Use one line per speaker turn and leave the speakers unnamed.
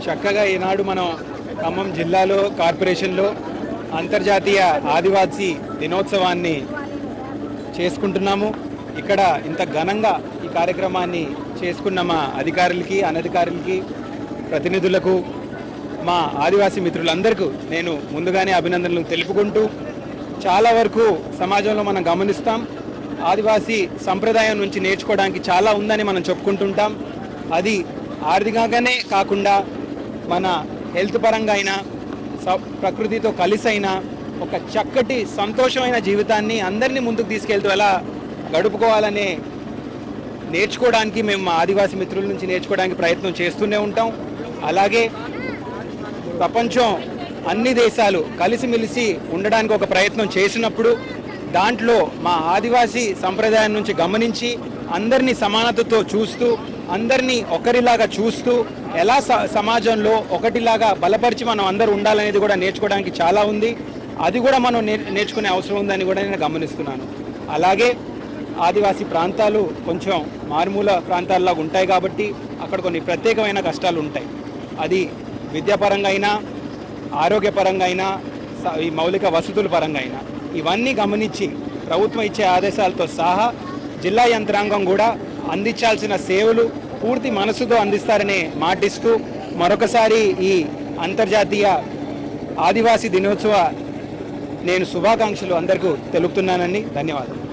చక్కగా ఈనాడు మనం ఖమ్మం జిల్లాలో కార్పొరేషన్లో అంతర్జాతీయ ఆదివాసీ దినోత్సవాన్ని చేసుకుంటున్నాము ఇక్కడ ఇంత ఘనంగా ఈ కార్యక్రమాన్ని చేసుకున్న మా అధికారులకి అనధికారులకి ప్రతినిధులకు మా ఆదివాసీ మిత్రులందరికీ నేను ముందుగానే అభినందనలు తెలుపుకుంటూ చాలా వరకు సమాజంలో మనం గమనిస్తాం ఆదివాసీ సంప్రదాయం నుంచి నేర్చుకోవడానికి చాలా ఉందని మనం చెప్పుకుంటుంటాం అది ఆర్థికంగానే కాకుండా మన హెల్త్ పరంగా అయినా స- ప్రకృతితో కలిసి అయినా ఒక చక్కటి సంతోషమైన జీవితాన్ని అందరినీ ముందుకు తీసుకెళ్తూ ఎలా గడుపుకోవాలనే నేర్చుకోవడానికి మేము మా ఆదివాసీ మిత్రుల నుంచి నేర్చుకోవడానికి ప్రయత్నం చేస్తూనే ఉంటాం అలాగే ప్రపంచం అన్ని దేశాలు కలిసిమెలిసి ఉండడానికి ఒక ప్రయత్నం చేసినప్పుడు దాంట్లో మా ఆదివాసీ సంప్రదాయం నుంచి గమనించి అందరినీ సమానతతో చూస్తూ అందరినీ ఒకరిలాగా చూస్తూ ఎలా స- సమాజంలో ఒకటిలాగా బలపరిచి మనం అందరూ ఉండాలనేది కూడా నేర్చుకోవడానికి చాలా ఉంది అది కూడా మనం నే- నేర్చుకునే అవసరం ఉందని కూడా నేను గమనిస్తున్నాను అలాగే ఆదివాసీ ప్రాంతాలు కొంచెం మారుమూల ప్రాంతాల్లాగా ఉంటాయి కాబట్టి అక్కడ కొన్ని ప్రత్యేకమైన కష్టాలు ఉంటాయి అది విద్యాపరంగా అయినా ఆరోగ్యపరంగా అయినా స- ఈ మౌలిక వసతుల పరంగా అయినా ఇవన్నీ గమనించి ప్రభుత్వం ఇచ్చే ఆదేశాలతో సహా జిల్లా యంత్రాంగం కూడా అందించాల్సిన సేవలు పూర్తి మనసుతో అందిస్తారనే మాటిస్తూ మరొకసారి ఈ అంతర్జాతీయ ఆదివాసీ దినోత్సవ నేను శుభాకాంక్షలు అందరికీ తెలుపుతున్నానని ధన్యవాదాలు